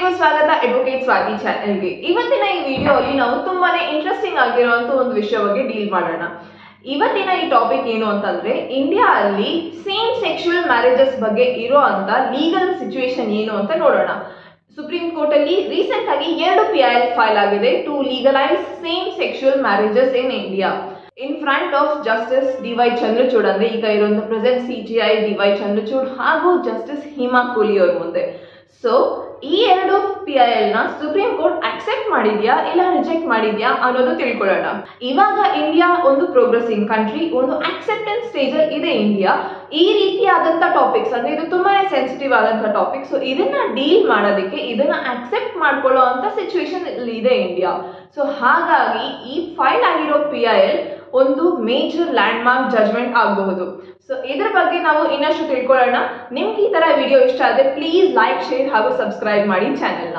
ಎಲ್ರಿಗೂ ಸ್ವಾಗತ ಅಡ್ವೊಕೇಟ್ ಸ್ವಾತಿ ಚಾನೆಲ್ಗೆ ಇವತ್ತಿನ ಈ ವಿಡಿಯೋ ಅಲ್ಲಿ ನಾವು ತುಂಬಾನೇ ಇಂಟ್ರೆಸ್ಟಿಂಗ್ ಆಗಿರುವಂತ ಒಂದು ವಿಷಯ ಬಗ್ಗೆ ಡೀಲ್ ಮಾಡೋಣ ಇವತ್ತಿನ ಈ ಟಾಪಿಕ್ ಏನು ಅಂತಂದ್ರೆ ಇಂಡಿಯಾ ಅಲ್ಲಿ ಸೇಮ್ ಸೆಕ್ಷುವಲ್ ಮ್ಯಾರೇಜಸ್ ಬಗ್ಗೆ ಇರೋ ಅಂತ ಲೀಗಲ್ ಸಿಚುವೇಶನ್ ಏನು ಅಂತ ನೋಡೋಣ ಸುಪ್ರೀಂ ಕೋರ್ಟ್ ಅಲ್ಲಿ ರೀಸೆಂಟ್ ಆಗಿ ಎರಡು ಪಿ ಐ ಫೈಲ್ ಆಗಿದೆ to legalise same sexual marriages in India in front of justice D Y Chandrachud ಅಂದ್ರೆ ಈಗ ಇರುವಂತ present C J I D Y Chandrachud ಹಾಗೂ ಜಸ್ಟಿಸ್ ಹಿಮಾ ಕೋಲಿ ಅವ್ರ ಮುಂದೆ ಸೊ ಈ ಎರಡು ಪಿ ಐ ಎಲ್ ನ ಸುಪ್ರೀಂ ಕೋರ್ಟ್ ಅಕ್ಸೆಪ್ಟ್ ಮಾಡಿದ್ಯಾ ಇಲ್ಲ ರಿಜೆಕ್ಟ್ ಮಾಡಿದ್ಯಾ ಅನ್ನೋದು ತಿಳ್ಕೊಳ್ಳೋಣ ಇವಾಗ ಇಂಡಿಯಾ ಒಂದು ಪ್ರೋಗ್ರೆಸಿಂಗ್ ಕಂಟ್ರಿ ಒಂದು ಅಕ್ಸೆಪ್ಟೆನ್ಸ್ ಸ್ಟೇಜ್ ಅಲ್ಲಿ ಇದೆ ಇಂಡಿಯಾ ಈ ರೀತಿಯಾದಂತ ಟಾಪಿಕ್ಸ್ ಅಂದ್ರೆ ಇದು ತುಂಬಾನೇ ಸೆನ್ಸಿಟಿವ್ ಆದಂತ ಟಾಪಿಕ್ ಸೊ ಇದನ್ನ ಡೀಲ್ ಮಾಡೋದಕ್ಕೆ ಇದನ್ನ ಅಕ್ಸೆಪ್ಟ್ ಮಾಡ್ಕೊಳ್ಳೋ ಅಂತ ಸಿಚುವೇಶನ್ ಇದೆ ಇಂಡಿಯಾ ಸೊ ಹಾಗಾಗಿ ಈ ಫೈಲ್ ಆಗಿರೋ ಪಿ ಐ ಎಲ್ ಒಂದು ಮೇಜರ್ ಲ್ಯಾಂಡ್ ಮಾರ್ಕ್ ಜಜ್ಮೆಂಟ್ ಆಗಬಹುದು ಸೊ ಇದ್ರ ಬಗ್ಗೆ ನಾವು ಇನ್ನಷ್ಟು ತಿಳ್ಕೊಳ್ಳೋಣ ನಿಮ್ಗೆ ಈ ತರ ವಿಡಿಯೋ ಇಷ್ಟ ಆದ್ರೆ ಪ್ಲೀಸ್ ಲೈಕ್ ಶೇರ್ ಹಾಗೂ ಸಬ್ಸ್ಕ್ರೈಬ್ ಮಾಡಿ ಚಾನೆಲ್ನ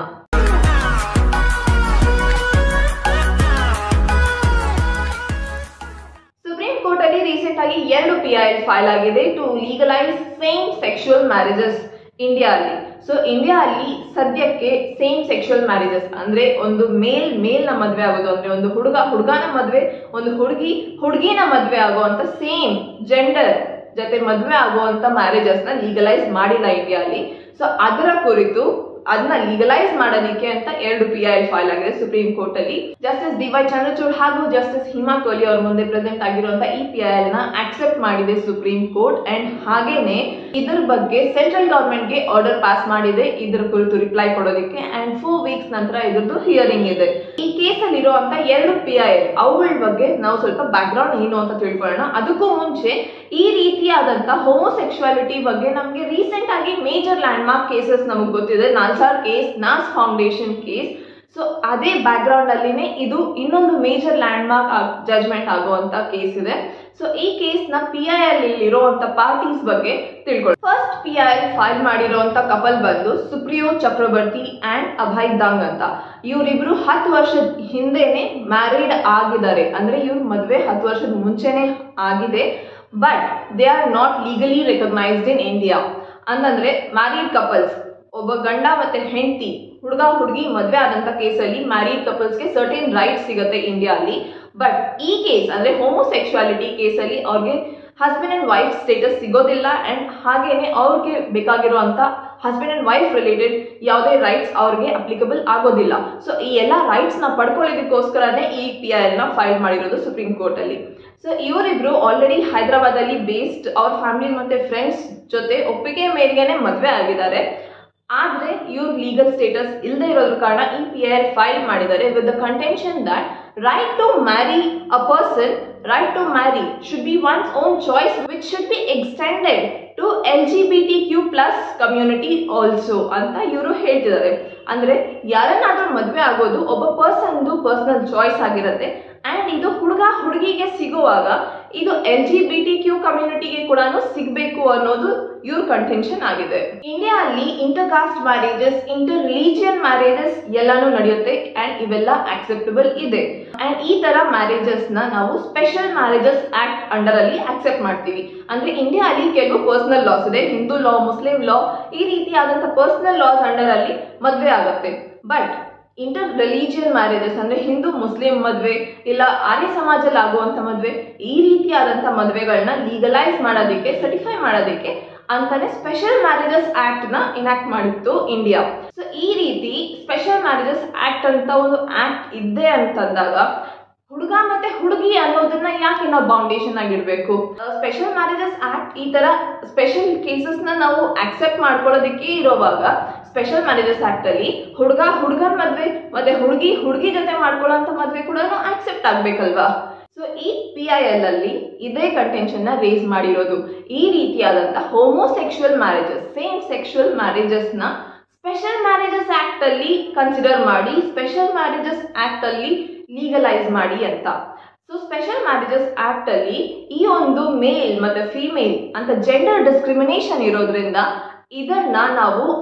ಸುಪ್ರೀಂ ಕೋರ್ಟ್ ಅಲ್ಲಿ ರೀಸೆಂಟ್ ಆಗಿ ಎರಡು ಪಿ ಐ ಫೈಲ್ ಆಗಿದೆ to legalise same sexual marriages India ಅಲ್ಲಿ ಸೊ ಇಂಡಿಯಾ ಅಲ್ಲಿ ಸದ್ಯಕ್ಕೆ ಸೇಮ್ ಸೆಕ್ಷುವಲ್ ಮ್ಯಾರೇಜಸ್ ಅಂದ್ರೆ ಒಂದು ಮೇಲ್ ಮೇಲ್ ನ ಮದ್ವೆ ಆಗೋದು ಅಂದ್ರೆ ಒಂದು ಹುಡುಗ ಹುಡುಗನ ಮದ್ವೆ ಒಂದು ಹುಡುಗಿ ಹುಡುಗಿನ ಮದ್ವೆ ಆಗುವಂತ ಸೇಮ್ ಜೆಂಡರ್ ಜೊತೆ ಮದ್ವೆ ಆಗುವಂತ ಮ್ಯಾರೇಜಸ್ ನ ಲೀಗಲೈಸ್ ಮಾಡಿಲ್ಲ ಇಂಡಿಯಾ ಅಲ್ಲಿ ಸೊ ಅದರ ಕುರಿತು ಅದನ್ನ ಲೀಗಲೈಸ್ ಮಾಡೋದಕ್ಕೆ ಅಂತ ಎರಡು ಪಿ ಐ ಫೈಲ್ ಆಗಿದೆ ಸುಪ್ರೀಂ ಕೋರ್ಟ್ ಅಲ್ಲಿ ಜಸ್ಟಿಸ್ ಡಿ ವೈ ಚಂದ್ರಚೂಡ್ ಹಾಗೂ ಜಸ್ಟಿಸ್ ಹಿಮಾ ಕೋಹ್ಲಿ ಅವ್ರ ಮುಂದೆ ಪ್ರೆಸೆಂಟ್ ಆಗಿರುವಂತಹ ಈ ಪಿ ಐ ಎಲ್ ನ ಆಕ್ಸೆಪ್ಟ್ ಮಾಡಿದೆ ಸುಪ್ರೀಂ ಕೋರ್ಟ್ ಅಂಡ್ ಹಾಗೇನೆ ಇದ್ರ ಬಗ್ಗೆ ಸೆಂಟ್ರಲ್ ಗವರ್ಮೆಂಟ್ ಗೆ ಆರ್ಡರ್ ಪಾಸ್ ಮಾಡಿದೆ ಇದ್ರ ಕುರಿತು ರಿಪ್ಲೈ ಕೊಡೋದಕ್ಕೆ ಅಂಡ್ ಫೋರ್ ವೀಕ್ಸ್ ನಂತರ ಇದ್ರದ್ದು ಹಿಯರಿಂಗ್ ಇದೆ ಈ ಕೇಸ್ ಅಲ್ಲಿ ಇರುವಂತ ಎರಡು ಪಿ ಐ ಎಲ್ ಅವುಗಳ ಬಗ್ಗೆ ನಾವು ಸ್ವಲ್ಪ ಬ್ಯಾಕ್ ಗ್ರೌಂಡ್ ಏನು ಅಂತ ತಿಳ್ಕೊಳ್ಳೋಣ ಅದಕ್ಕೂ ಮುಂಚೆ ಈ ರೀತಿಯಾದಂತ ಹೋಮೋಸೆಕ್ಷುವಾಲಿಟಿ ಬಗ್ಗೆ ನಮಗೆ ರೀಸೆಂಟ್ ಆಗಿ ಮೇಜರ್ ಲ್ಯಾಂಡ್ ಮಾರ್ಕ್ ಕೇಸಸ್ ನಮಗೆ ಗೊತ್ತಿದೆ NALSAR case Naz foundation case so ಅದೇ ಬ್ಯಾಕ್ ಗ್ರೌಂಡ್ ಅಲ್ಲಿನೇ ಇದು ಇನ್ನೊಂದು ಮೇಜರ್ ಲ್ಯಾಂಡ್ ಮಾರ್ಕ್ ಜಜ್ಮೆಂಟ್ ಆಗುವಂತ ಕೇಸ್ ಇದೆ ಸೊ ಈ ಕೇಸ್ ನ ಪಿ ಐ ಅಲ್ಲಿ ಇರುವಂತ ಪಾರ್ಟೀಸ್ ಬಗ್ಗೆ ತಿಳ್ಕೊಳ್ಳಿ ಫಸ್ಟ್ ಪಿ ಐ ಫೈಲ್ ಮಾಡಿರುವಂತ ಕಪಲ್ ಬಂದು ಸುಪ್ರಿಯೋ ಚಕ್ರವರ್ತಿ ಅಂಡ್ ಅಭಯ್ ದಂಗ್ ಅಂತ ಇವರಿಬ್ರು ಹತ್ತು ವರ್ಷದ ಹಿಂದೆನೆ ಮ್ಯಾರಿಡ್ ಆಗಿದ್ದಾರೆ ಅಂದ್ರೆ ಇವ್ರ ಮದ್ವೆ ಹತ್ತು ವರ್ಷದ ಮುಂಚೆನೆ ಆಗಿದೆ but they are not legally recognised in India ಅಂತಂದ್ರೆ ಮ್ಯಾರಿಡ್ ಕಪಲ್ಸ್ ಒಬ್ಬ ಗಂಡ ಮತ್ತೆ ಹೆಂಡತಿ ಹುಡುಗ ಹುಡುಗಿ ಮದ್ವೆ ಆದಂತ ಕೇಸಲ್ಲಿ ಮ್ಯಾರಿಡ್ ಕಪಲ್ಸ್ಗೆ ಸರ್ಟೇನ್ ರೈಟ್ಸ್ ಸಿಗುತ್ತೆ ಇಂಡಿಯಾ ಅಲ್ಲಿ ಬಟ್ ಈ ಕೇಸ್ ಅಂದ್ರೆ ಹೋಮೋಸೆಕ್ಷುವಾಲಿಟಿ ಕೇಸಲ್ಲಿ ಅವ್ರಿಗೆ ಹಸ್ಬೆಂಡ್ ಅಂಡ್ ವೈಫ್ ಸ್ಟೇಟಸ್ ಸಿಗೋದಿಲ್ಲ ಅಂಡ್ ಹಾಗೇನೆ ಅವ್ರಿಗೆ ಬೇಕಾಗಿರುವಂತ ಹಸ್ಬೆಂಡ್ ಅಂಡ್ ವೈಫ್ ರಿಲೇಟೆಡ್ ಯಾವುದೇ ರೈಟ್ಸ್ ಅವ್ರಿಗೆ ಅಪ್ಲಿಕಬಲ್ ಆಗೋದಿಲ್ಲ ಸೊ ಈ ಎಲ್ಲ ರೈಟ್ಸ್ ನ ಪಡ್ಕೊಳ್ಳೋದಕ್ಕೋಸ್ಕರನೇ ಈ ಪಿ ಐ ಎಲ್ ನ ಫೈಲ್ ಮಾಡಿರೋದು ಸುಪ್ರೀಂ ಕೋರ್ಟ್ ಅಲ್ಲಿ ಸೊ ಇವರಿಬ್ರು ಆಲ್ರೆಡಿ ಹೈದರಾಬಾದ್ ಅಲ್ಲಿ ಬೇಸ್ಡ್ ಅವ್ರ ಫ್ಯಾಮಿಲಿ ಮತ್ತೆ ಫ್ರೆಂಡ್ಸ್ ಜೊತೆ ಒಪ್ಪಿಗೆ ಮೇರೆಗೆನೆ ಮದ್ವೆ ಆಗಿದ್ದಾರೆ ಆದ್ರೆ ಇವ್ರ ಲೀಗಲ್ ಸ್ಟೇಟಸ್ ಇಲ್ಲದೆ ಇರೋದ್ರ ಕಾರಣ ಈ ಪಿ ಐ ಎಲ್ ಫೈಲ್ ಮಾಡಿದ್ದಾರೆ with the contention that right to marry a person right to marry should be one's own choice which should be extended to L G B T Q plus community also ಅಂತ ಇವರು ಹೇಳ್ತಿದ್ದಾರೆ ಅಂದ್ರೆ ಯಾರನ್ನಾದ್ರೂ ಮದ್ವೆ ಆಗೋದು ಒಬ್ಬ ಪರ್ಸನ್ದು ಪರ್ಸನಲ್ ಚಾಯ್ಸ್ ಆಗಿರುತ್ತೆ ಅಂಡ್ ಇದು ಹುಡುಗ ಹುಡುಗಿಗೆ ಸಿಗುವಾಗ ಇದು L G B T Q ಕಮ್ಯುನಿಟಿಗೆ ಕೂಡ ಸಿಗಬೇಕು ಅನ್ನೋದು ಇವ್ರ ಕಂಟೆನ್ಷನ್ ಆಗಿದೆ ಇಂಡಿಯಾ ಅಲ್ಲಿ inter caste marriages inter religion marriages ಎಲ್ಲಾನು ನಡೆಯುತ್ತೆ ಅಂಡ್ ಇವೆಲ್ಲ ಅಕ್ಸೆಪ್ಟಬಲ್ ಇದೆ ಅಂಡ್ ಈ ತರ ಮ್ಯಾರೇಜಸ್ ನ ನಾವು ಸ್ಪೆಷಲ್ ಮ್ಯಾರೇಜಸ್ ಆಕ್ಟ್ ಅಂಡರ್ ಅಲ್ಲಿ ಅಕ್ಸೆಪ್ಟ್ ಮಾಡ್ತೀವಿ ಅಂದ್ರೆ ಇಂಡಿಯಾ ಅಲ್ಲಿ ಕೆಲವು ಪರ್ಸನಲ್ ಲಾಸ್ ಇದೆ ಹಿಂದೂ ಲಾ ಮುಸ್ಲಿಂ ಲಾ ಈ ರೀತಿಯಾದಂತಹ ಪರ್ಸನಲ್ ಲಾಸ್ ಅಂಡರ್ ಅಲ್ಲಿ ಮದ್ವೆ ಆಗುತ್ತೆ ಬಟ್ ಇಂಟರ್ ರಿಲಿಜಿಯನ್ ಮ್ಯಾರೇಜಸ್ ಅಂದ್ರೆ ಹಿಂದೂ ಮುಸ್ಲಿಂ ಮದ್ವೆ ಇಲ್ಲ ಆರ್ಯ ಸಮಾಜದಲ್ಲಿ ಆಗುವಂತ ಮದ್ವೆ ಈ ರೀತಿಯಾದಂತ ಮದ್ವೆಗಳನ್ನ ಲೀಗಲೈಸ್ ಮಾಡೋದಕ್ಕೆ ಸರ್ಟಿಫೈ ಮಾಡೋದಕ್ಕೆ ಅಂತಾನೆ ಸ್ಪೆಷಲ್ ಮ್ಯಾರೇಜಸ್ ಆಕ್ಟ್ ನ ಇನಾಕ್ಟ್ ಮಾಡಿತ್ತು ಇಂಡಿಯಾ ಸೊ ಈ ರೀತಿ ಸ್ಪೆಷಲ್ ಮ್ಯಾರೇಜಸ್ ಆಕ್ಟ್ ಅಂತ ಒಂದು ಆಕ್ಟ್ ಇದೆ ಅಂತಂದಾಗ ಹುಡುಗ ಮತ್ತೆ ಹುಡುಗಿ ಅನ್ನೋದನ್ನ ಯಾಕೆ ನಾವು ಬೌಂಡೇಶನ್ ಆಗಿರ್ಬೇಕು ಸ್ಪೆಷಲ್ ಮ್ಯಾರೇಜಸ್ ಆಕ್ಟ್ ಈ ತರ ಸ್ಪೆಷಲ್ ಕೇಸಸ್ ನ ನಾವು ಅಕ್ಸೆಪ್ಟ್ ಮಾಡ್ಕೊಳ್ಳೋದಕ್ಕೆ ಇರೋವಾಗ ಸ್ಪೆಷಲ್ ಮ್ಯಾರೇಜಸ್ ಆಕ್ಟ್ ಅಲ್ಲಿ ಹುಡುಗ ಹುಡುಗನ ಮದ್ವೆ ಮತ್ತೆ ಹುಡುಗಿ ಹುಡುಗಿ ಜೊತೆ ಮಾಡ್ಕೊಳ್ಳೋಂತ ಮದ್ವೆ ಕೂಡ ಆಕ್ಸೆಪ್ಟ್ ಆಗ್ಬೇಕಲ್ವಾ ಸೊ ಈ ಪಿ ಐ ಎಲ್ ಅಲ್ಲಿ ಇದೇ ಕಂಟೆನ್ಷನ್ ನ ರೇಸ್ ಮಾಡಿರೋದು ಈ ರೀತಿಯಾದಂತ homosexual marriages same sexual marriages ನ ಸ್ಪೆಷಲ್ ಮ್ಯಾರೇಜಸ್ ಆಕ್ಟ್ ಅಲ್ಲಿ ಕನ್ಸಿಡರ್ ಮಾಡಿ ಸ್ಪೆಷಲ್ ಮ್ಯಾರೇಜಸ್ ಆಕ್ಟ್ ಅಲ್ಲಿ ಲೀಗಲೈಸ್ ಮಾಡಿ ಅಂತ ಸೊ ಸ್ಪೆಷಲ್ ಮ್ಯಾರೇಜಸ್ ಆಕ್ಟ್ ಅಲ್ಲಿ ಈ ಒಂದು ಮೇಲ್ ಮತ್ತೆ ಫಿಮೇಲ್ ಅಂತ ಜೆಂಡರ್ ಡಿಸ್ಕ್ರಿಮಿನೇಷನ್ ಇರೋದ್ರಿಂದ ಇದನ್ನ ನಾವು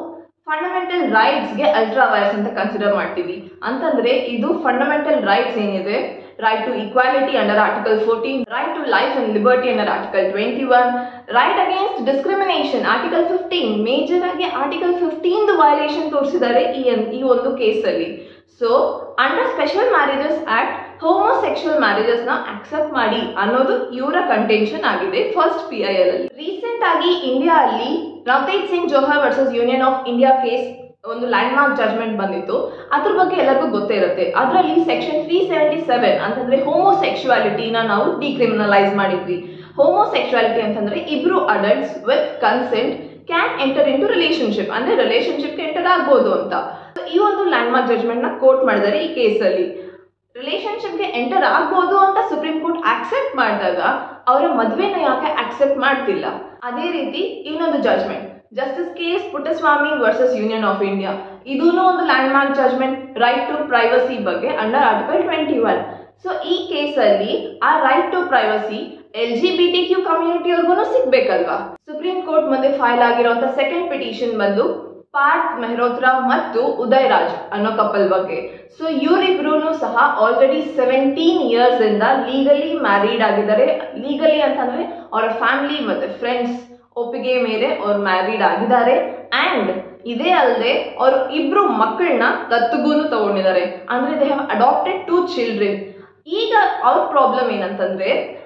ಫಂಡಮೆಂಟಲ್ ರೈಟ್ಸ್ಗೆ ಅಲ್ಟ್ರಾ ವೈರ್ಸ್ ಅಂತ ಕನ್ಸಿಡರ್ ಮಾಡ್ತೀವಿ ಅಂತಂದ್ರೆ ಇದು ಫಂಡಮೆಂಟಲ್ ರೈಟ್ಸ್ ಏನಿದೆ right to equality under article fourteen right to life and liberty under article twenty one right against discrimination article fifteen major ಆಗಿ ಆರ್ಟಿಕಲ್ ಫಿಫ್ಟೀನ್ ವೈಲೇಷನ್ ತೋರಿಸಿದ್ದಾರೆ ಈ ಈ ಒಂದು ಕೇಸಲ್ಲಿ so under special marriages act homosexual marriages ನ accept ಮಾಡಿ ಅನ್ನೋದು ಇವರ ಕಂಟೆನ್ಷನ್ ಆಗಿದೆ ಫಸ್ಟ್ ಪಿ ಐ ಎಲ್ ಅಲ್ಲಿ ರೀಸೆಂಟ್ ಆಗಿ ಇಂಡಿಯಾ ಅಲ್ಲಿ ನವತೇಜ್ Singh Johar versus Union of India case ಒಂದು ಲ್ಯಾಂಡ್ ಮಾರ್ಕ್ ಜಜ್ಮೆಂಟ್ ಬಂದಿತ್ತು ಅದ್ರ ಬಗ್ಗೆ ಎಲ್ಲರಿಗೂ ಗೊತ್ತೇ ಇರುತ್ತೆ ಅದರಲ್ಲಿ ಸೆಕ್ಷನ್ ತ್ರೀ ಸೆವೆಂಟಿ ಸೆವೆನ್ ಅಂತಂದ್ರೆ ಹೋಮೋಸೆಕ್ಷುವಾಲಿಟಿನ ನಾವು ಡಿಕ್ರಿಮಿನಲೈಸ್ ಮಾಡಿದ್ವಿ ಹೋಮೋಸೆಕ್ಷುವಾಲಿಟಿ ಅಂತಂದ್ರೆ ಇಬ್ರು adults with consent can enter into relationship ಅಂದ್ರೆ ರಿಲೇಶನ್ಶಿಪ್ ಎಂಟರ್ ಆಗ್ಬೋದು ಅಂತ ಈ ಒಂದು ಲ್ಯಾಂಡ್ ಮಾರ್ಕ್ ಜಜ್ಮೆಂಟ್ ನ ಕೋರ್ಟ್ ಮಾಡಿದ್ದಾರೆ ಈ ಕೇಸಲ್ಲಿ ರಿಲೇಶನ್ಶಿಪ್ಗೆ ಎಂಟರ್ ಆಗ್ಬೋದು ಅಂತ ಸುಪ್ರೀಂ ಕೋರ್ಟ್ ಆಕ್ಸೆಪ್ಟ್ ಮಾಡಿದಾಗ ಅವರ ಮದುವೆನ ಯಾಕೆ ಆಕ್ಸೆಪ್ಟ್ ಮಾಡ್ತಿಲ್ಲ ಅದೇ ರೀತಿ ಇನ್ನೊಂದು judgment justice K S Puttaswamy versus Union of India ಇದೂ ಒಂದು landmark judgment right to privacy ಬಗ್ಗೆ under article twenty one so ಈ ಕೇಸಲ್ಲಿ ಆ right to privacy L G B T Q ಕಮ್ಯುನಿಟಿಯವ್ರಿಗೂ ಸಿಗ್ಬೇಕಲ್ವಾ ಸುಪ್ರೀಂ ಕೋರ್ಟ್ ಮುಂದೆ ಫೈಲ್ ಆಗಿರುವಂತ ಸೆಕೆಂಡ್ ಪಿಟಿಷನ್ ಬಂದು ಪಾರ್ಥ್ ಮೆಹ್ರೋತ್ರಾ ಮತ್ತು ಉದಯ್ ರಾಜ್ ಅನ್ನೋ ಕಪಲ್ ಬಗ್ಗೆ ಸೊ ಇವರಿಬ್ರು ಸಹ ಆಲ್ರೆಡಿ ಸೆವೆಂಟೀನ್ ಇಯರ್ಸ್ ಇಂದ ಲೀಗಲಿ ಮ್ಯಾರಿಡ್ ಆಗಿದ್ದಾರೆ ಲೀಗಲಿ ಅಂತಂದ್ರೆ ಅವರ ಫ್ಯಾಮಿಲಿ ಮತ್ತೆ ಫ್ರೆಂಡ್ಸ್ ಒಪ್ಪಿಗೆ ಮೇಲೆ ಅವ್ರು ಮ್ಯಾರಿಡ್ ಆಗಿದ್ದಾರೆ ಅಂಡ್ ಇದೇ ಅಲ್ಲದೆ ಅವರು ಇಬ್ರು ಮಕ್ಕಳನ್ನ ದತ್ತುಗೂನು ತಗೊಂಡಿದ್ದಾರೆ ಅಂದ್ರೆ they have adopted two children ಈಗ ಅವ್ರ ಪ್ರಾಬ್ಲಮ್ ಏನಂತಂದ್ರೆ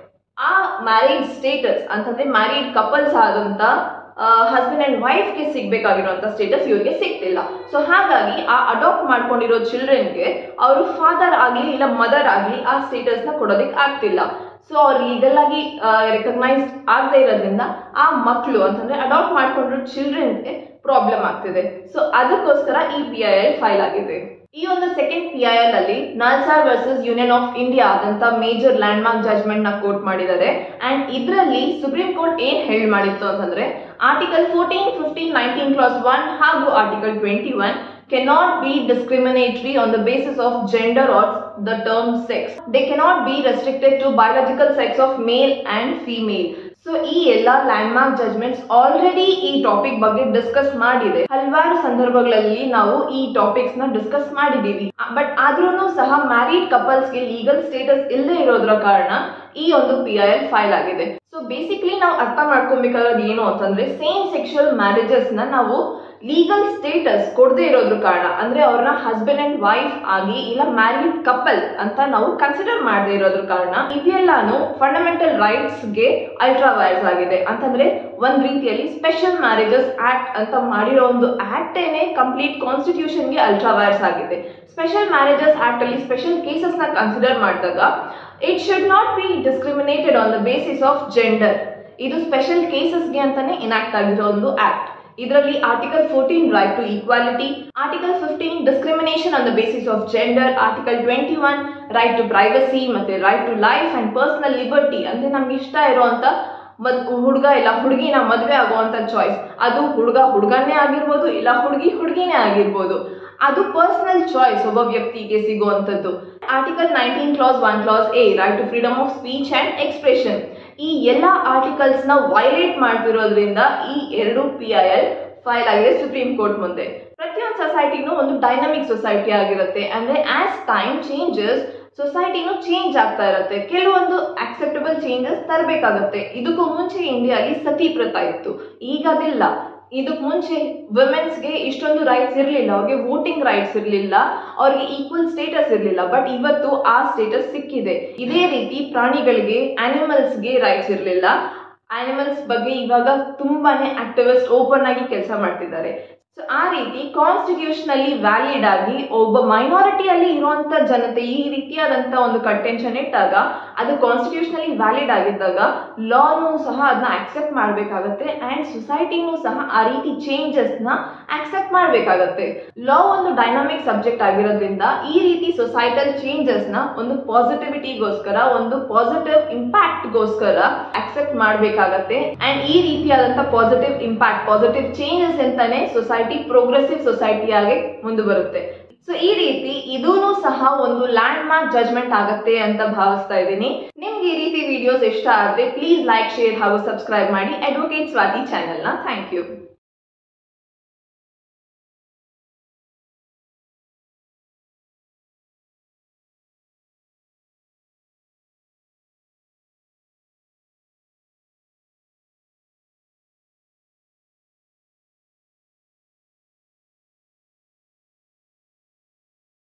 ಆ ಮ್ಯಾರಿಡ್ ಸ್ಟೇಟಸ್ ಅಂತಂದ್ರೆ ಮ್ಯಾರಿಡ್ ಕಪಲ್ಸ್ ಆದಂತ ಹಸ್ಬೆಂಡ್ ಅಂಡ್ ವೈಫ್ಗೆ ಸಿಗ್ಬೇಕಾಗಿರುವಂತ ಸ್ಟೇಟಸ್ ಇವರಿಗೆ ಸಿಗ್ತಿಲ್ಲ ಸೊ ಹಾಗಾಗಿ ಆ ಅಡಾಪ್ಟ್ ಮಾಡ್ಕೊಂಡಿರೋ ಚಿಲ್ಡ್ರನ್ಗೆ ಅವರು ಫಾದರ್ ಆಗಲಿ ಇಲ್ಲ ಮದರ್ ಆಗಲಿ ಆ ಸ್ಟೇಟಸ್ ನ ಕೊಡೋದಕ್ಕೆ ಆಗ್ತಿಲ್ಲ ಸೊ ಅವ್ರು ಲೀಗಲ್ ಆಗಿ ರೆಕಗ್ನೈಸ್ಡ್ ಆಗದೆ ಇರೋದ್ರಿಂದ ಆ ಮಕ್ಕಳು ಅಂತಂದ್ರೆ ಅಡಾಪ್ಟ್ ಮಾಡ್ಕೊಂಡಿರೋ ಚಿಲ್ಡ್ರನ್ಗೆ ಪ್ರಾಬ್ಲಮ್ ಆಗ್ತಿದೆ ಸೊ ಅದಕ್ಕೋಸ್ಕರ ಈ ಪಿ ಐ ಎಲ್ ಫೈಲ್ ಆಗಿದೆ ಈ ಒಂದು ಸೆಕೆಂಡ್ ಪಿ ಐ ಎಲ್ ಅಲ್ಲಿ NALSAR versus Union of India ಆದಂತ ಮೇಜರ್ ಲ್ಯಾಂಡ್ ಮಾರ್ಕ್ ಜಜ್ಮೆಂಟ್ ನ ಕೋರ್ಟ್ ಮಾಡಿದ್ದಾರೆ ಅಂಡ್ ಇದರಲ್ಲಿ ಸುಪ್ರೀಂ ಕೋರ್ಟ್ ಏನ್ ಹೇಳಿ ಮಾಡಿತ್ತು ಅಂತಂದ್ರೆ article fourteen fifteen nineteen clause one ಹಾಗೂ article twenty one cannot be discriminatory on the basis of gender or the term sex. They cannot be restricted to biological sex of male and female. So ಈ ಎಲ್ಲ landmark judgments already ಈ topic ಬಗ್ಗೆ discuss ಮಾಡಿದೆ ಹಲವಾರು ಸಂದರ್ಭಗಳಲ್ಲಿ ನಾವು ಈ topics ನ ಡಿಸ್ಕಸ್ ಮಾಡಿದೀವಿ ಬಟ್ ಆದ್ರೂ ಸಹ ಮ್ಯಾರಿಡ್ ಕಪಲ್ಸ್ಗೆ ಲೀಗಲ್ ಸ್ಟೇಟಸ್ ಇಲ್ಲದೆ ಇರೋದ್ರ ಕಾರಣ ಈ ಒಂದು ಪಿ ಐ ಎಲ್ ಫೈಲ್ ಆಗಿದೆ ಸೊ ಬೇಸಿಕ್ಲಿ ನಾವು ಅರ್ಥ ಮಾಡ್ಕೊಬೇಕಾಗೋದು ಏನು ಅಂತಂದ್ರೆ ಸೇಮ್ ಸೆಕ್ಷುವಲ್ ಮ್ಯಾರೇಜಸ್ ನ ನಾವು ಲೀಗಲ್ ಸ್ಟೇಟಸ್ ಕೊಡದೇ ಇರೋದ್ರ ಕಾರಣ ಅಂದ್ರೆ ಅವ್ರನ್ನ ಹಸ್ಬೆಂಡ್ ಅಂಡ್ ವೈಫ್ ಆಗಿ ಇಲ್ಲ ಮ್ಯಾರಿಡ್ ಕಪಲ್ ಅಂತ ನಾವು ಕನ್ಸಿಡರ್ ಮಾಡದೇ ಇರೋದ್ರ ಕಾರಣ ಇದೆಲ್ಲಾನು ಫಂಡಮೆಂಟಲ್ ರೈಟ್ಸ್ ಗೆ ಅಲ್ಟ್ರಾ ವೈರ್ಸ್ ಆಗಿದೆ ಅಂತಂದ್ರೆ ಒಂದ್ ರೀತಿಯಲ್ಲಿ ಸ್ಪೆಷಲ್ ಮ್ಯಾರೇಜಸ್ ಆಕ್ಟ್ ಅಂತ ಮಾಡಿರೋ ಒಂದು ಆಕ್ಟ್ ಏನೇ ಕಂಪ್ಲೀಟ್ ಕಾನ್ಸ್ಟಿಟ್ಯೂಷನ್ ಗೆ ಅಲ್ಟ್ರಾ ವೈರ್ಸ್ ಆಗಿದೆ ಸ್ಪೆಷಲ್ ಮ್ಯಾರೇಜಸ್ ಆಕ್ಟ್ ಅಲ್ಲಿ ಸ್ಪೆಷಲ್ ಕೇಸಸ್ ನ ಕನ್ಸಿಡರ್ ಮಾಡಿದಾಗ it should not be discriminated on the basis of gender ಇದು ಸ್ಪೆಷಲ್ ಕೇಸಸ್ಗೆ ಅಂತಾನೆ ಇನಾಕ್ಟ್ ಆಗಿರೋ ಒಂದು ಆಕ್ಟ್ ಇದರಲ್ಲಿ article fourteen right to equality article fifteen discrimination on the basis of gender article twenty one right to privacy ಮತ್ತೆ right to life and personal liberty ಅಂದ್ರೆ ನಮ್ಗೆ ಇಷ್ಟ ಇರುವಂತ ಮದ್ ಹುಡುಗ ಇಲ್ಲ ಹುಡುಗಿನ ಮದುವೆ ಆಗುವಂತ ಚಾಯ್ಸ್ ಅದು ಹುಡುಗ ಹುಡುಗನೇ ಆಗಿರ್ಬೋದು ಇಲ್ಲ ಹುಡುಗಿ ಹುಡುಗಿನೇ ಆಗಿರ್ಬೋದು ಅದು ಪರ್ಸನಲ್ ಚಾಯ್ಸ್ ಒಬ್ಬ ವ್ಯಕ್ತಿಗೆ ಸಿಗುವಂಥದ್ದು article nineteen clause one clause A right to freedom of speech and expression ಈ ಎಲ್ಲ ಆರ್ಟಿಕಲ್ಸ್ ನ ವೈಲೇಟ್ ಮಾಡ್ತಿರೋದ್ರಿಂದ ಈ ಎರಡು ಪಿ ಐ ಎಲ್ ಫೈಲ್ ಆಗಿದೆ ಸುಪ್ರೀಂ ಕೋರ್ಟ್ ಮುಂದೆ ಪ್ರತಿಯೊಂದು ಸೊಸೈಟಿನೂ ಒಂದು ಡೈನಮಿಕ್ ಸೊಸೈಟಿ ಆಗಿರುತ್ತೆ ಅಂದ್ರೆ ಆಸ್ ಟೈಮ್ ಚೇಂಜಸ್ ಸೊಸೈಟಿನೂ ಚೇಂಜ್ ಆಗ್ತಾ ಇರುತ್ತೆ ಕೆಲವೊಂದು ಅಕ್ಸೆಪ್ಟಬಲ್ ಚೇಂಜಸ್ ತರಬೇಕಾಗತ್ತೆ ಇದಕ್ಕೂ ಮುಂಚೆ ಇಂಡಿಯಾಲಿ ಸತಿ ಪ್ರಥಾ ಇತ್ತು ಈಗ ಅದಿಲ್ಲ ಇದಕ್ ಮುಂಚೆ ವುಮೆನ್ಸ್ಗೆ ಇಷ್ಟೊಂದು ರೈಟ್ಸ್ ಇರಲಿಲ್ಲ ಅವ್ರಿಗೆ ವೋಟಿಂಗ್ ರೈಟ್ಸ್ ಇರಲಿಲ್ಲ ಅವ್ರಿಗೆ ಈಕ್ವಲ್ ಸ್ಟೇಟಸ್ ಇರಲಿಲ್ಲ ಬಟ್ ಇವತ್ತು ಆ ಸ್ಟೇಟಸ್ ಸಿಕ್ಕಿದೆ ಇದೇ ರೀತಿ ಪ್ರಾಣಿಗಳಿಗೆ ಆನಿಮಲ್ಸ್ಗೆ ರೈಟ್ಸ್ ಇರಲಿಲ್ಲ ಆನಿಮಲ್ಸ್ ಬಗ್ಗೆ ಇವಾಗ ತುಂಬಾನೇ ಆಕ್ಟಿವಿಸ್ಟ್ ಓಪನ್ ಆಗಿ ಕೆಲಸ ಮಾಡ್ತಿದ್ದಾರೆ ಸೊ ಆ ರೀತಿ ಕಾನ್ಸ್ಟಿಟ್ಯೂಷನಲ್ಲಿ ವ್ಯಾಲಿಡ್ ಆಗಿ ಒಬ್ಬ ಮೈನಾರಿಟಿಯಲ್ಲಿ ಇರುವಂತ ಜನತೆ ಈ ರೀತಿಯಾದಂತ ಒಂದು ಕಂಟೆನ್ಷನ್ ಇಟ್ಟಾಗ ಅದು ಕಾನ್ಸ್ಟಿಟ್ಯೂಷನಲ್ಲಿ ವ್ಯಾಲಿಡ್ ಆಗಿದ್ದಾಗ ಲಾನು ಸಹ ಅದನ್ನ ಅಕ್ಸೆಪ್ಟ್ ಮಾಡಬೇಕಾಗತ್ತೆ ಅಂಡ್ ಸೊಸೈಟಿನೂ ಸಹ ಆ ರೀತಿ ಚೇಂಜಸ್ ನ ಅಕ್ಸೆಪ್ಟ್ ಮಾಡಬೇಕಾಗತ್ತೆ ಲಾ ಒಂದು ಡೈನಾಮಿಕ್ ಸಬ್ಜೆಕ್ಟ್ ಆಗಿರೋದ್ರಿಂದ ಈ ರೀತಿ ಸೊಸೈಟಲ್ ಚೇಂಜಸ್ ನ ಒಂದು ಪಾಸಿಟಿವಿಟಿಗೋಸ್ಕರ ಒಂದು ಪಾಸಿಟಿವ್ ಇಂಪ್ಯಾಕ್ಟ್ ಗೋಸ್ಕರ ಅಕ್ಸೆಪ್ಟ್ ಮಾಡಬೇಕಾಗತ್ತೆ ಅಂಡ್ ಈ ರೀತಿಯಾದಂತ ಪಾಸಿಟಿವ್ ಇಂಪ್ಯಾಕ್ಟ್ ಪಾಸಿಟಿವ್ ಚೇಂಜಸ್ ಅಂತಾನೆ ಸೊಸೈಟಿ ಪ್ರೋಗ್ರೆಸಿವ್ ಸೊಸೈಟಿ ಆಗಿ ಮುಂದುವರುತ್ತೆ ಸೊ ಈ ರೀತಿ ಇದೂ ಸಹ ಒಂದು ಲ್ಯಾಂಡ್ ಮಾರ್ಕ್ ಜಜ್ಮೆಂಟ್ ಆಗತ್ತೆ ಅಂತ ಭಾವಿಸ್ತಾ ಇದ್ದೀನಿ ನಿಮ್ಗೆ ಈ ರೀತಿ ವಿಡಿಯೋಸ್ ಇಷ್ಟ ಆದ್ರೆ ಪ್ಲೀಸ್ ಲೈಕ್ ಶೇರ್ ಹಾಗೂ ಸಬ್ಸ್ಕ್ರೈಬ್ ಮಾಡಿ ಅಡ್ವೊಕೇಟ್ ಸ್ವಾತಿ ಚಾನೆಲ್ ನ ಥ್ಯಾಂಕ್ ಯು